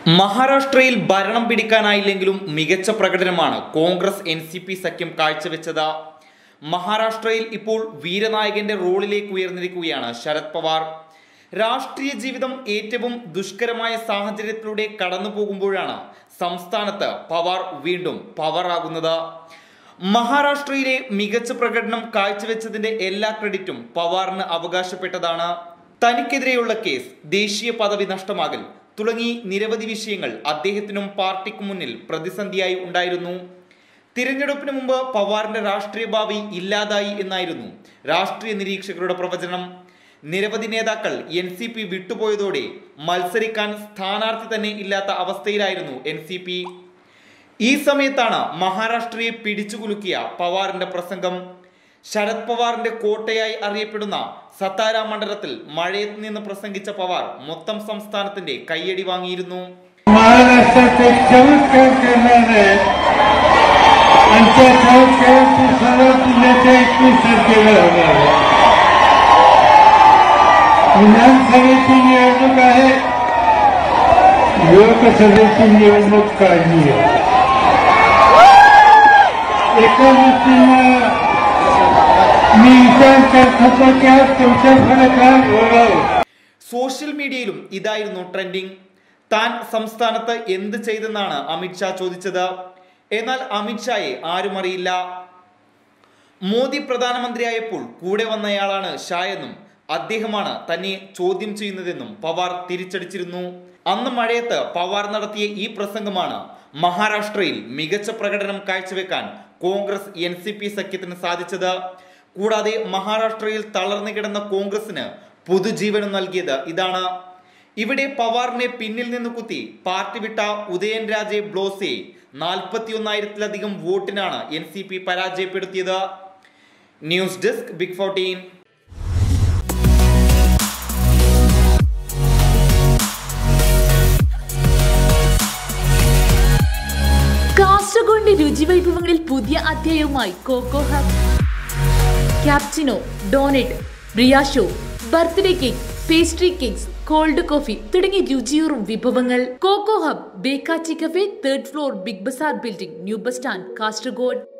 മഹാരാഷ്ട്രയിൽ ഭരണം പിടിക്കാനായില്ലെങ്കിലും മികച്ച പ്രകടനമാണ് കോൺഗ്രസ് എൻ സി പി സഖ്യം കാഴ്ചവെച്ചത് മഹാരാഷ്ട്രയിൽ ഇപ്പോൾ വീരനായകന്റെ റോളിലേക്ക് ഉയർന്നിരിക്കുകയാണ് ശരത് പവാർ രാഷ്ട്രീയ ജീവിതം ഏറ്റവും ദുഷ്കരമായ സാഹചര്യത്തിലൂടെ കടന്നു പോകുമ്പോഴാണ് സംസ്ഥാനത്ത് പവാർ വീണ്ടും പവറാകുന്നത് മഹാരാഷ്ട്രയിലെ മികച്ച പ്രകടനം കാഴ്ചവെച്ചതിന്റെ എല്ലാ ക്രെഡിറ്റും പവാറിന് അവകാശപ്പെട്ടതാണ് തനിക്കെതിരെയുള്ള കേസ് ദേശീയ പദവി നഷ്ടമാകൽ തുടങ്ങി നിരവധി വിഷയങ്ങൾ അദ്ദേഹത്തിനും പാർട്ടിക്കും മുന്നിൽ പ്രതിസന്ധിയായി ഉണ്ടായിരുന്നു തിരഞ്ഞെടുപ്പിന് മുമ്പ് പവാറിന്റെ രാഷ്ട്രീയ ഭാവി ഇല്ലാതായി എന്നായിരുന്നു രാഷ്ട്രീയ നിരീക്ഷകരുടെ പ്രവചനം നിരവധി നേതാക്കൾ എൻ സി പി വിട്ടുപോയതോടെ മത്സരിക്കാൻ സ്ഥാനാർത്ഥി തന്നെ ഇല്ലാത്ത അവസ്ഥയിലായിരുന്നു എൻ സി പി ഈ സമയത്താണ് മഹാരാഷ്ട്രയെ പിടിച്ചുകുലുക്കിയ പവാറിന്റെ പ്രസംഗം ശരത് പവാറിന്റെ കോട്ടയായി അറിയപ്പെടുന്ന സത്താര മണ്ഡലത്തിൽ മഴയത്ത് നിന്ന് പ്രസംഗിച്ച പവാർ മൊത്തം സംസ്ഥാനത്തിന്റെ കയ്യടി വാങ്ങിയിരുന്നു महाराष्ट्राचे चमत्कार करणारे आणि त्या चमत्काराची सुरुवात जिल्ह्याच्या एकवीस तारखेला होणार आहे विधानसभेची निवडणूक आहे लोकसभेची निवडणूक काढली आहे एका दृष्टीनं मी विचार करत होतो की आज तुमच्या फलकात बोलावं സോഷ്യൽ മീഡിയയിലും ഇതായിരുന്നു ട്രെൻഡിങ് താൻ സംസ്ഥാനത്ത് എന്ത് ചെയ്തെന്നാണ് അമിത്ഷാ ചോദിച്ചത് എന്നാൽ അമിത്ഷായെ ആരും അറിയില്ല മോദി പ്രധാനമന്ത്രിയായപ്പോൾ കൂടെ വന്നയാളാണ് ഷാ എന്നും അദ്ദേഹമാണ് തന്നെ ചോദ്യം ചെയ്യുന്നതെന്നും പവാർ തിരിച്ചടിച്ചിരുന്നു അന്ന് മഴയത്ത് പവാർ നടത്തിയ ഈ പ്രസംഗമാണ് മഹാരാഷ്ട്രയിൽ മികച്ച പ്രകടനം കാഴ്ചവെക്കാൻ കോൺഗ്രസ് എൻ സി പി സഖ്യത്തിന് സാധിച്ചത് കൂടാതെ മഹാരാഷ്ട്രയിൽ തളർന്നു കിടന്ന കോൺഗ്രസിന് പുതുജീവനം നൽകിയത് ഇതാണ് ഇവിടെ പവാറിനെ പിന്നിൽ നിന്ന് കുത്തി പാർട്ടി വിട്ട ഉദയൻ രാജെ ബ്ലോസെ നാൽപ്പത്തിയൊന്നായിരത്തിലധികം വോട്ടിനാണ് എൻ സി പി പരാജയപ്പെടുത്തിയത് ന്യൂസ് ഡെസ്ക് ബിഗ് ഫോർട്ടീൻ കാസർഗോഡിന്റെ രുചിവൈഭവങ്ങളിൽ പുതിയ അധ്യായവുമായി Coco Hub cappuccino donut brioche birthday cake pastry cakes cold coffee തുടങ്ങിയ രുചിയൂറും വിഭവങ്ങൾ കോക്കോ ഹബ് ബേക്കാച്ചി cafe third floor Big Bazaar building new bus stand Kasaragod